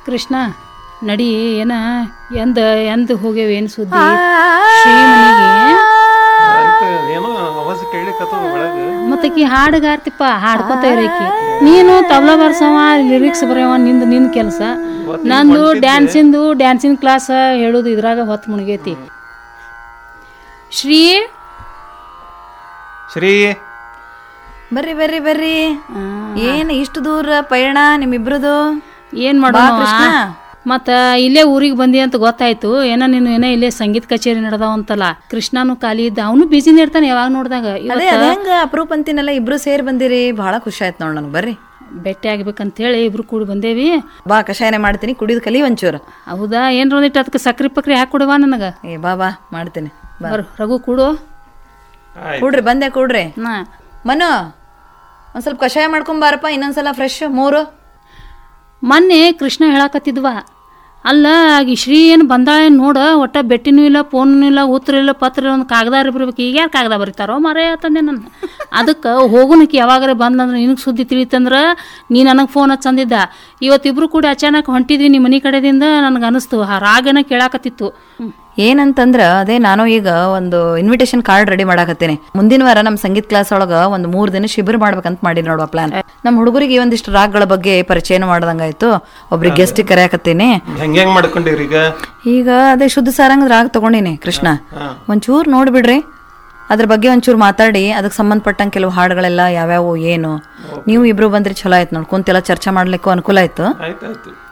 ಕೃಷ್ಣ ನಡಿ ಏನ ಎಂದ ಎಂದ ಹೋಗ್ಯಾವೇನು ಸುದ್ದಿ ಶ್ರೀ ಮನೆಗೆ ಆಯ್ತು ಏನೋ ಅವಾಜ್ ಕೇಳಿಕತ್ತದ ಒಳಗೆ ಮತ್ತಕಿ ಹಾಡುಗಾರ್ತಿಪ್ಪ ಹಾಡ್ಕೊತ ಇರಕಿ ನೀನು ತಬ್ಲಾ ಬರ್ಸವ ಲಿರಿಕ್ಸ್ ಬರೆಯವ ನಿಂದು ನಿಂದ ಕೆಲಸ ನಂದು ಡ್ಯಾನ್ಸಿಂದು ಡ್ಯಾನ್ಸಿನ ಕ್ಲಾಸ್ ಹೇಳೋದು ಇದ್ರಾಗ ಹೊತ್ತು ಮುಳುಗೈತಿ ಶ್ರೀ ಶ್ರೀ ಬರ್ರಿ ಬರ್ರಿ ಬರ್ರಿ ಏನ್ ಇಷ್ಟು ದೂರ ಪಯಣ ನಿಮ್ಮಿಬ್ರದು ಏನ್ ಬಾ ಮಾಡೋಣ ಕೃಷ್ಣ. ಮತ್ತ ಇಲ್ಲೇ ಊರಿಗೆ ಬಂದಿ ಅಂತ ಗೊತ್ತಾಯ್ತು ಏನೋ ನೀನು ಏನೋ ಇಲ್ಲೇ ಸಂಗೀತ ಕಚೇರಿ ನಡೆದಾವಂತಲ್ಲ ಕೃಷ್ಣನು ಖಾಲಿ ಇದ್ದ ಅವನು ಬಿಸಿನೇ ಇರ್ತಾನೆ ಯಾವಾಗ ನೋಡಿದಾಗ ಅದೇ ಅದ ಹೆಂಗ ಅಪರೂಪ ಅಂತಿನಲ್ಲ ಇಬ್ರು ಸೇರಿ ಬಂದಿರಿ ಬಹಳ ಖುಷಿ ಆಯ್ತು ನೋಡ್ ನನಗೆ ಬರ್ರಿ ಭೇಟಿ ಆಗ್ಬೇಕಂತ ಹೇಳಿ ಇಬ್ರು ಕೂಡಿ ಬಂದೇವಿ ಬಾ ಕಷಾಯನೆ ಮಾಡ್ತೀನಿ ಕುಡಿದು ಕಲಿ ಒಂಚೂರು ಹೌದಾ ಏನ್ರ ಒಂದಿಟ್ಟು ಅದಕ್ಕೆ ಸಕ್ರಿ ಪಕ್ರಿ ಹಾಕಿ ಕೊಡುವ ನನಗ ಏ ಬಾ ಬಾ ಮಾಡ್ತೀನಿ ಬಾ ಬರ್ ರಘು ಕೂಡು ಕೂಡ್ರಿ ಬಂದೆ ಕೂಡ್ರಿ ನಾ ಮನು ಒಂದ್ ಸ್ವಲ್ಪ ಕಷಾಯ ಮಾಡ್ಕೊಂಬಾರಪ್ಪ ಇನ್ನೊಂದ್ಸಲ ಫ್ರೆಶ್ ಮೂರು ಮೊನ್ನೆ ಕೃಷ್ಣ ಹೇಳಾಕತ್ತಿದ್ವ ಅಲ್ಲ ಆಗಿ ಶ್ರೀ ಏನು ಬಂದಾಳೆ ನೋಡ ಒಟ್ಟ ಬೆಟ್ಟಿನೂ ಇಲ್ಲ ಫೋನೂ ಇಲ್ಲ ಉತ್ತರ ಇಲ್ಲ ಪತ್ರ ಇಲ್ಲ ಒಂದು ಕಾಗದಾರ ಬರ್ಬೇಕು ಈಗ ಯಾರು ಕಾಗದ ಬರೀತಾರೋ ಮರೇ ಆತಂದೆ ನಾನು ಅದಕ್ಕೆ ಹೋಗುನಕ್ಕೆ ಯಾವಾಗಾರ ಬಂದಂದ್ರೆ ನಿನಗೆ ಸುದ್ದಿ ತಿಳಿತಂದ್ರೆ ನೀ ನನಗೆ ಫೋನ್ ಹಚ್ಚಂದಿದ್ದ ಇವತ್ತಿಬ್ರು ಕೂಡ ಅಚಾನಕ್ ಹೊಂಟಿದ್ವಿ ನಿಮ್ಮ ಮನೆ ಕಡೆದಿಂದ ನನಗೆ ಅನಿಸ್ತು ಆ ರಾಗನ ಕೇಳಾಕತ್ತಿತ್ತು ಹ್ಮ್. ಏನಂತಂದ್ರ ಅದೇ ನಾನು ಈಗ ಒಂದು ಇನ್ವಿಟೇಷನ್ ಕಾರ್ಡ್ ರೆಡಿ ಮಾಡಾಕತ್ತೀನಿ ಮುಂದಿನ ವಾರ ನಮ್ಮ ಸಂಗೀತ ಕ್ಲಾಸ್ ಒಳಗ ಒಂದು ಮೂರ್ ದಿನ ಶಿಬಿರ ಮಾಡ್ಬೇಕಂತ ಮಾಡಿ ನೋಡುವ ಪ್ಲಾನ್ ನಮ್ಮ ಹುಡುಗರಿಗೆ ಒಂದಿಷ್ಟು ರಾಗಗಳ ಬಗ್ಗೆ ಪರಿಚಯನ ಮಾಡ್ದಂಗಾಯ್ತು ಒಬ್ರಿಗೆ ಗೆಸ್ಟ್ ಕರೆಯಾಕತ್ತೀನಿ ಹೆಂಗ್ ಹೆಂಗ್ ಮಾಡ್ಕೊಂಡಿರಿ ಈಗ ಈಗ ಅದೇ ಶುದ್ಧ ಸಾರಂಗ್ ರಾಗ ತಗೊಂಡಿನಿ ಕೃಷ್ಣ ಒಂಚೂರು ನೋಡ್ಬಿಡ್ರಿ ಅದ್ರ ಬಗ್ಗೆ ಒಂಚೂರು ಮಾತಾಡಿ ಅದಕ್ಕೆ ಸಂಬಂಧಪಟ್ಟಂಗೆ ಕೆಲವು ಹಾಡುಗಳೆಲ್ಲ ಯಾವ್ಯಾವು ಏನು ನೀವು ಇಬ್ರು ಬಂದ್ರೆ ಚಲೋ ಆಯ್ತು ನೋಡಿ ಕುಂತೆಲ್ಲ ಚರ್ಚೆ ಮಾಡ್ಲಿಕ್ಕೂ ಅನುಕೂಲ ಆಯ್ತು ಆಯ್ತಾಯ್ತು